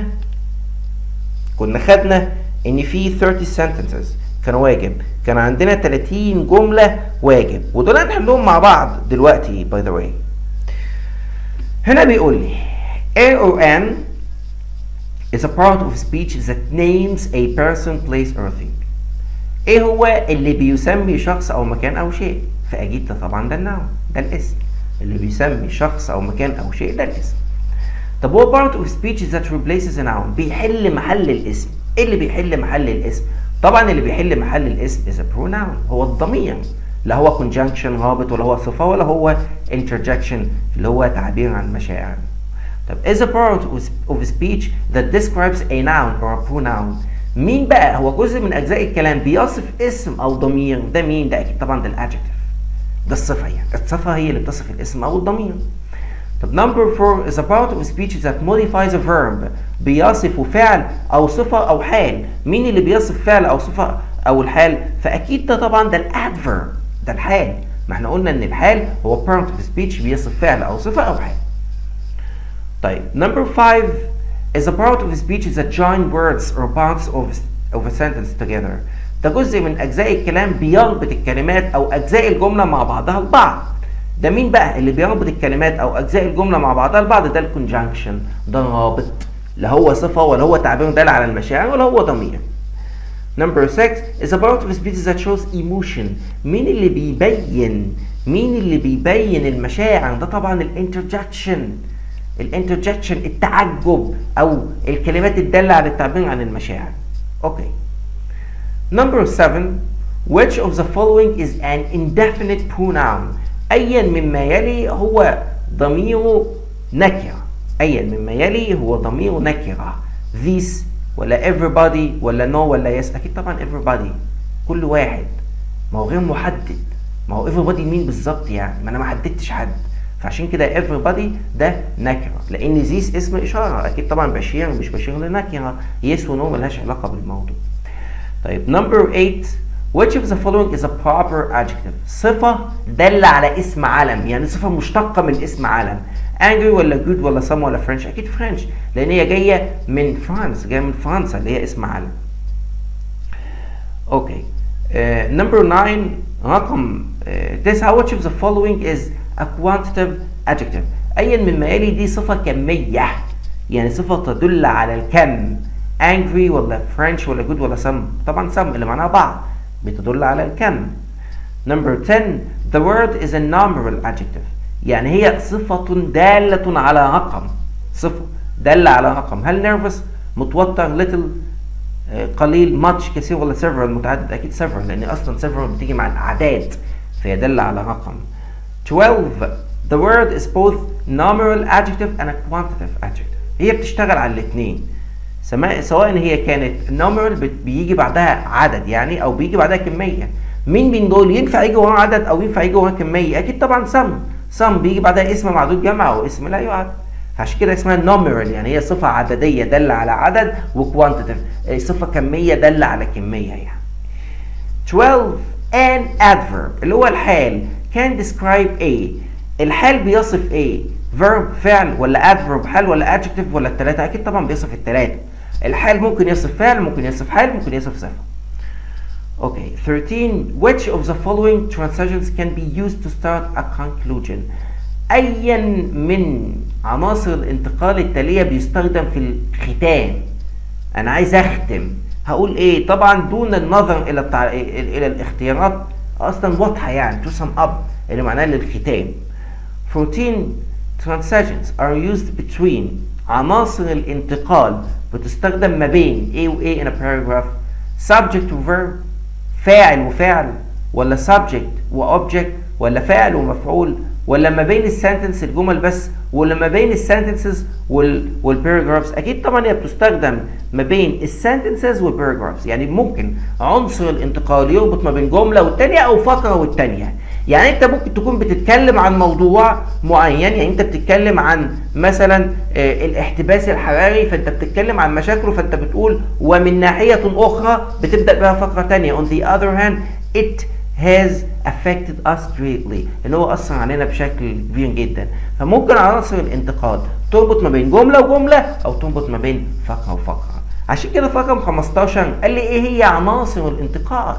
كنا خدنا ان في 30 sentences كانوا واجب كان عندنا 30 جمله واجب ودول هنحلهم مع بعض دلوقتي باي ذا واي هنا بيقول لي A or N is a part of speech that names a person, place or thing. ايه هو اللي بيسمي شخص او مكان او شيء؟ فاكيد ده طبعا ده النوع ده الاسم. اللي بيسمي شخص او مكان او شيء ده الاسم. طب هو part of speech that replaces a noun بيحل محل الاسم. ايه اللي بيحل محل الاسم؟ طبعا اللي بيحل محل الاسم is a pronoun هو الضمير. لا هو conjunction رابط ولا هو صفة ولا هو interjection اللي هو تعبير عن مشاعر. طب is a part of speech that describes a noun or a pronoun مين بقى هو جزء من اجزاء الكلام بيصف اسم او ضمير ده مين ده اكيد طبعا ده الادجكتيف ده الصفه يعني الصفه هي اللي بتصف الاسم او الضمير طب number four is a part of speech that modifies a verb بيصف فعل او صفه او حال مين اللي بيصف فعل او صفه او الحال فاكيد ده طبعا ده الادفيرب ده الحال ما احنا قلنا ان الحال هو part of speech بيصف فعل او صفه او حال طيب number five is a part of speech that join words or parts of, of a sentence together ده جزء من أجزاء الكلام بيربط الكلمات أو أجزاء الجملة مع بعضها البعض ده مين بقى اللي بيربط الكلمات أو أجزاء الجملة مع بعضها البعض ده الكونجانكشن ده رابط لا هو صفة ولا هو تعبير دال على المشاعر ولا هو ضمير Number six is a part of speech that shows emotion مين اللي بيبين مين اللي بيبين المشاعر ده طبعا الانترجكشن الانترجكشن التعجب او الكلمات الداله على التعبير عن المشاعر اوكي number 7 which of the following is an indefinite pronoun ايا مما يلي هو ضمير نكره ايا مما يلي هو ضمير نكره this ولا everybody ولا no ولا yes اكيد طبعا everybody كل واحد ما هو غير محدد ما هو everybody مين بالظبط يعني ما انا ما حددتش حد فعشان كده everybody ده نكره لان ذيس اسم اشاره اكيد طبعا بشير مش بشير لنكره يس ونو ملهاش علاقه بالموضوع طيب number 8 which of the following is a proper adjective صفة دل على اسم علم يعني صفة مشتقة من اسم علم angry ولا good ولا some ولا French أكيد French لأن هي جاية من فرانس جاية من فرنسا اللي هي اسم علم اوكي نمبر 9 رقم uh, 9 which of the following is a quantitative adjective أي مما يلي دي صفة كمية يعني صفة تدل على الكم angry ولا French ولا good ولا some طبعا some اللي معناها بعض بتدل على الكم number 10 the word is a numeral adjective يعني هي صفة دالة على رقم صفة دالة على رقم هل nervous متوتر little قليل much كثير ولا several متعدد اكيد several لان اصلا several بتيجي مع الاعداد فيدل على رقم 12 the word is both numeral adjective and a quantitative adjective هي بتشتغل على الاثنين سواء هي كانت numeral بيجي بعدها عدد يعني او بيجي بعدها كميه مين من دول ينفع يجي وراه عدد او ينفع يجي وراه كميه اكيد طبعا some some بيجي بعدها اسم معدود جمع او اسم لا يعد عشان كده اسمها numeral يعني هي صفة عددية دالة على عدد وكوانتيتيف صفة كمية دالة على كمية يعني 12 an adverb اللي هو الحال can describe a الحال بيصف ايه verb فعل ولا adverb حال ولا adjective ولا الثلاثة اكيد طبعا بيصف الثلاثة الحال ممكن يصف فعل ممكن يصف حال ممكن يصف صفة Okay, 13. Which of the following transitions can be used to start a conclusion? ايا من عناصر الانتقال التاليه بيستخدم في الختام انا عايز اختم هقول ايه طبعا دون النظر الى التع... الى الاختيارات اصلا واضحه يعني تو سم اب اللي معناه للختام 14 transitions are used between عناصر الانتقال بتستخدم ما بين A و A in a paragraph subject و verb فاعل وفعل ولا subject و object ولا فاعل ومفعول ولا ما بين السنتنس الجمل بس ولا ما بين السنتنسز والباراجرافز اكيد طبعا هي بتستخدم ما بين السنتنسز والباراجرافز يعني ممكن عنصر الانتقال يربط ما بين جمله والتانيه او فقره والتانيه يعني انت ممكن تكون بتتكلم عن موضوع معين يعني انت بتتكلم عن مثلا آه الاحتباس الحراري فانت بتتكلم عن مشاكله فانت بتقول ومن ناحيه اخرى بتبدا بها فقره تانيه on the other hand it has affected us greatly اللي هو اثر علينا بشكل كبير جدا فممكن عناصر الانتقاد تربط ما بين جمله وجمله او تربط ما بين فقره وفقره عشان كده في رقم 15 قال لي ايه هي عناصر الانتقال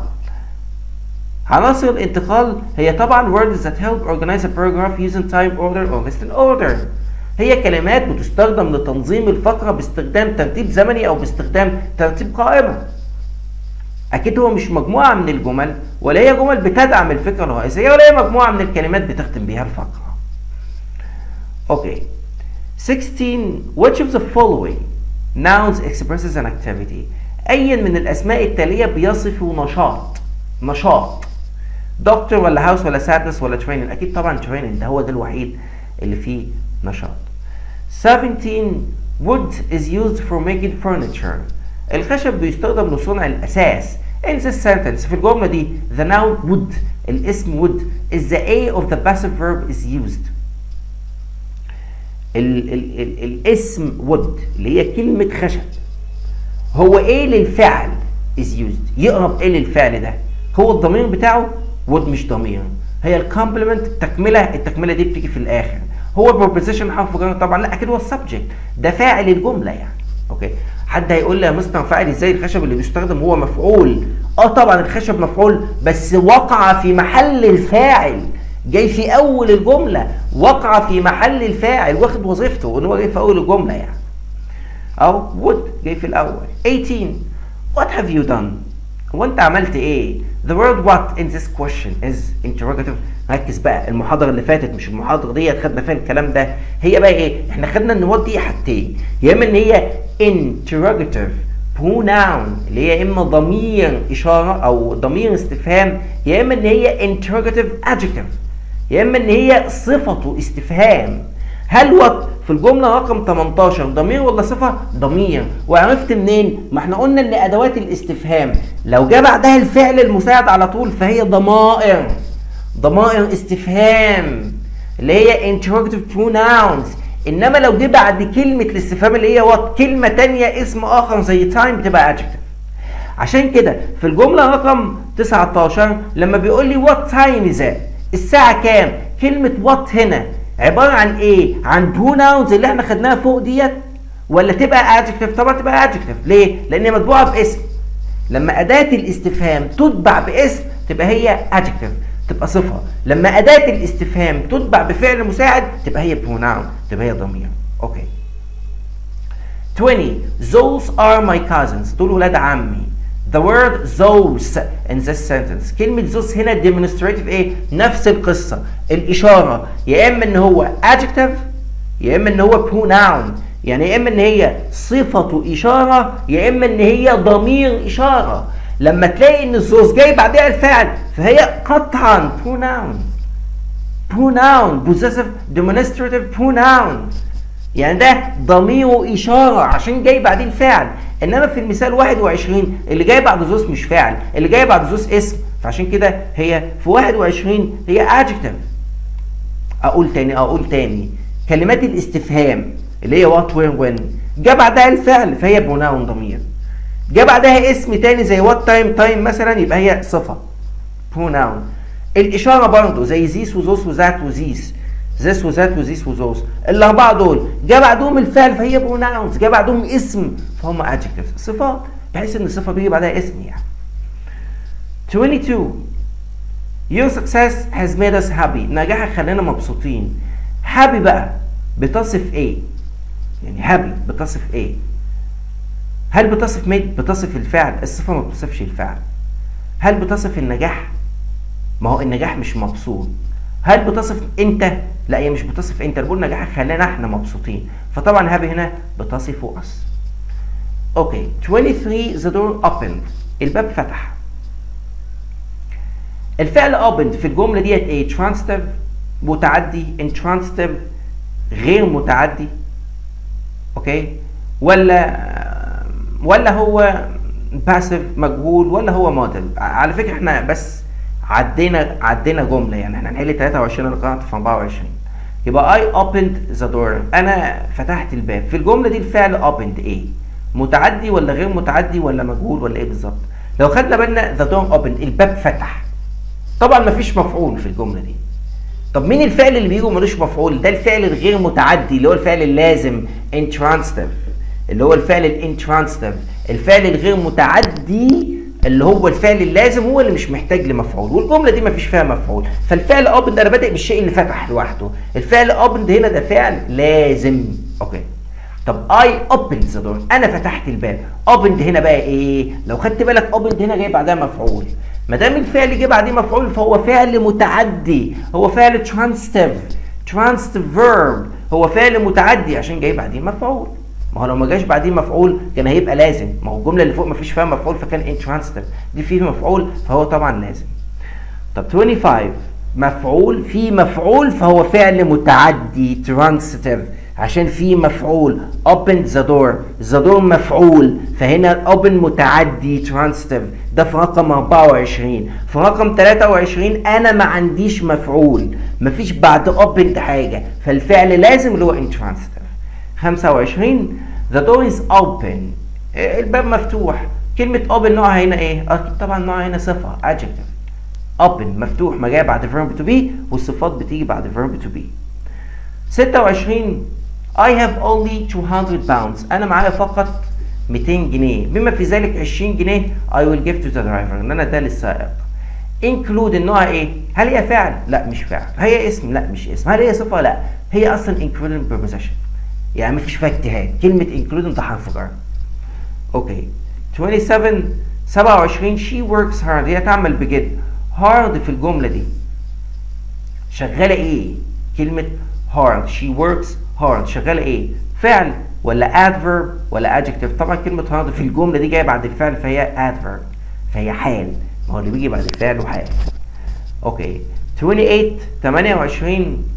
عناصر الانتقال هي طبعا words that help organize a paragraph using time order or list in order هي كلمات بتستخدم لتنظيم الفقرة باستخدام ترتيب زمني أو باستخدام ترتيب قائمة اكيد هو مش مجموعه من الجمل ولا هي جمل بتدعم الفكره الرئيسيه ولا هي مجموعه من الكلمات بتختم بيها الفقره اوكي 16 which of the following nouns expresses an activity اي من الاسماء التاليه بيصف نشاط نشاط دكتور ولا هاوس ولا سادنس ولا تريننج اكيد طبعا تريننج ده هو ده الوحيد اللي فيه نشاط 17 wood is used for making furniture الخشب بيستخدم لصنع الأساس in this sentence في الجملة دي the noun wood الاسم wood is the a of the passive verb is used ال ال ال الاسم wood اللي هي كلمة خشب هو ايه للفعل is used يقرب ايه للفعل ده هو الضمير بتاعه would مش ضمير هي الكومبلمنت التكملة التكملة دي بتيجي في الآخر هو البروبوزيشن حرف جر طبعا لا اكيد هو السبجكت ده فاعل الجملة يعني اوكي حد هيقول لي يا مستر فاعل ازاي الخشب اللي بيستخدم هو مفعول اه طبعا الخشب مفعول بس وقع في محل الفاعل جاي في اول الجمله وقع في محل الفاعل واخد وظيفته ان هو جاي في اول الجمله يعني او would جاي في الاول 18 what have you done هو انت عملت ايه the word what in this question is interrogative ركز بقى المحاضره اللي فاتت مش المحاضره ديت خدنا فيها الكلام ده هي بقى ايه احنا خدنا ان what دي حاجتين يا اما ان هي interrogative pronoun اللي هي اما ضمير اشاره او ضمير استفهام يا اما ان هي interrogative adjective يا اما ان هي صفته استفهام هل وات في الجملة رقم 18 ضمير ولا صفة؟ ضمير وعرفت منين؟ ما احنا قلنا ان ادوات الاستفهام لو جه بعدها الفعل المساعد على طول فهي ضمائر ضمائر استفهام اللي هي interrogative pronouns انما لو جه بعد كلمة الاستفهام اللي هي وات كلمة تانية اسم اخر زي time بتبقى adjective عشان كده في الجملة رقم 19 لما بيقول لي what time is it الساعة كام كلمة what هنا عبارة عن ايه عن pronouns اللي احنا خدناها فوق ديت ولا تبقى adjective طبعا تبقى adjective ليه لان هي مطبوعة باسم لما أداة الاستفهام تتبع باسم تبقى هي adjective تبقى صفة لما أداة الاستفهام تتبع بفعل مساعد تبقى هي pronoun تبقى هي ضمير اوكي 20 those are my cousins دول ولاد عمي the word those in this sentence كلمة those هنا demonstrative ايه نفس القصة الإشارة يا إما إن هو adjective يا إما إن هو pronoun يعني يا إما إن هي صفة إشارة يا إما إن هي ضمير إشارة لما تلاقي إن those جاي بعدها الفعل فهي قطعا pronoun pronoun possessive demonstrative pronoun يعني ده ضميره إشارة عشان جاي بعدين الفعل إنما في المثال 21 اللي جاي بعد زوس مش فعل اللي جاي بعد زوس اسم فعشان كده هي في 21 هي adjective أقول تاني أقول تاني كلمات الاستفهام اللي هي what where when جاء بعدها الفعل فهي pronoun ضمير جاء بعدها اسم تاني زي what time time مثلا يبقى هي صفة pronoun الإشارة برضه زي ذيس وذوس وذات وذيس ذس وذات وذيس وذوس الأربعة دول جاء بعدهم الفعل فهي بروناونز جاء بعدهم اسم فهم adjectives صفات بحيث إن الصفة بيجي بعدها اسم يعني 22 Your success has made us happy نجاحك خلانا مبسوطين happy بقى بتصف ايه؟ يعني happy بتصف ايه؟ هل بتصف made بتصف الفعل؟ الصفة ما بتصفش الفعل هل بتصف النجاح؟ ما هو النجاح مش مبسوط هل بتصف انت لا هي مش بتصف انت بقول نجاحك خلانا احنا مبسوطين فطبعا هابي هنا بتصف اس اوكي 23 the door opened الباب فتح الفعل opened في الجمله ديت ايه transitive متعدي intransitive غير متعدي اوكي ولا ولا هو باسيف مجهول ولا هو موديل على فكره احنا بس عدينا عدينا جمله يعني احنا هنحل 23 رقعت في 24 يبقى I opened the door انا فتحت الباب في الجمله دي الفعل opened ايه متعدي ولا غير متعدي ولا مجهول ولا ايه بالظبط لو خدنا بالنا the door opened الباب فتح طبعا مفيش مفعول في الجمله دي طب مين الفعل اللي بيجي ملوش مفعول ده الفعل الغير متعدي اللي هو الفعل اللازم intransitive اللي هو الفعل الانترانسيتيف الفعل الغير متعدي اللي هو الفعل اللازم هو اللي مش محتاج لمفعول والجمله دي مفيش فيها مفعول فالفعل اوبند انا بادئ بالشيء اللي فتح لوحده الفعل اوبند هنا ده فعل لازم اوكي طب اي اوبند ذا دور انا فتحت الباب اوبند هنا بقى ايه لو خدت بالك اوبند هنا جاي بعدها مفعول ما دام الفعل جه بعديه مفعول فهو فعل متعدي هو فعل ترانستيف ترانستيف فيرب هو فعل متعدي عشان جاي بعديه مفعول ما هو لو ما جاش بعديه مفعول كان هيبقى لازم ما هو الجمله اللي فوق ما فيش فيها مفعول فكان intransitive دي فيه مفعول فهو طبعا لازم طب 25 مفعول في مفعول فهو فعل متعدي transitive عشان في مفعول open the door the door مفعول فهنا open متعدي transitive ده في رقم 24 في رقم 23 انا ما عنديش مفعول مفيش بعد open حاجه فالفعل لازم اللي هو intransitive 25 the door is open الباب مفتوح كلمة open نوعها هنا ايه؟ اكيد طبعا نوعها هنا صفة adjective open مفتوح ما جاي بعد verb to be والصفات بتيجي بعد verb to be 26 I have only 200 pounds انا معايا فقط 200 جنيه بما في ذلك 20 جنيه I will give to the driver ان انا ده للسائق include النوع ايه؟ هل هي فعل؟ لا مش فعل هي اسم؟ لا مش اسم هل هي صفة؟ لا هي اصلا including preposition يعني مفيش فيها اجتهاد كلمة including ده حرف جر اوكي 27 27 she works hard هي تعمل بجد hard في الجملة دي شغالة ايه كلمة hard she works hard شغالة ايه فعل ولا adverb ولا adjective طبعا كلمة hard في الجملة دي جاية بعد الفعل فهي adverb فهي حال ما هو اللي بيجي بعد الفعل وحال اوكي 28 28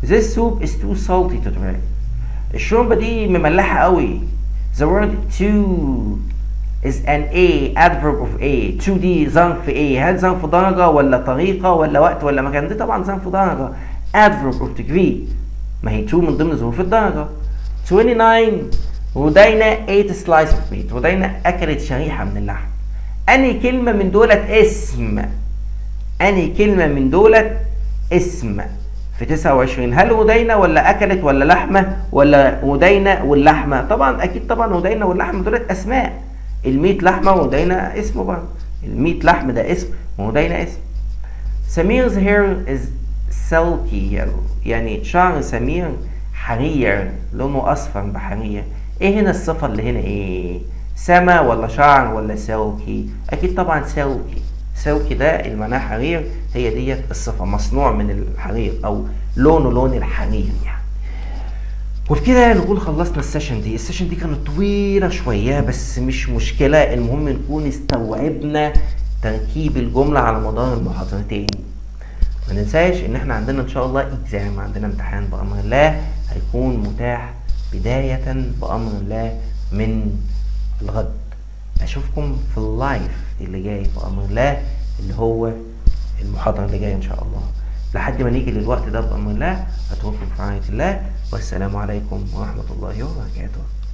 This soup is too salty to drink. الشوربة دي مملحة قوي. The word too is an A adverb of A. to دي ظرف A. هل ظرف درجة ولا طريقة ولا وقت ولا مكان؟ دي طبعا ظرف درجة. adverb of degree. ما هي to من ضمن ظروف الدرجة. 29 ودينا ate a slice of meat. ودينا أكلت شريحة من اللحم. أنهي كلمة من دولت اسم؟ أنهي كلمة من دولت اسم؟ في 29 هل ودينا ولا اكلت ولا لحمه ولا ودينا واللحمه طبعا اكيد طبعا ودينا واللحمه دولت اسماء الميت لحمه ودينا اسمه برضه الميت لحم ده اسم ودينا اسم سمير's hair is silky yellow يعني شعر سمير حرير لونه اصفر بحرير ايه هنا الصفه اللي هنا ايه سما ولا شعر ولا سلكي اكيد طبعا سلكي سلكي ده المعناه حرير هي ديت الصفة مصنوع من الحرير أو لونه لون الحرير يعني وبكده نقول خلصنا السيشن دي السيشن دي كانت طويلة شوية بس مش مشكلة المهم نكون استوعبنا تركيب الجملة على مدار المحاضرتين ما ننساش ان احنا عندنا ان شاء الله اكزام عندنا امتحان بأمر الله هيكون متاح بداية بأمر الله من الغد اشوفكم في اللايف اللي جاي بأمر الله اللي هو المحاضرة اللي جاية إن شاء الله لحد ما نيجي للوقت ده بأمر الله أترككم في رعاية الله والسلام عليكم ورحمة الله وبركاته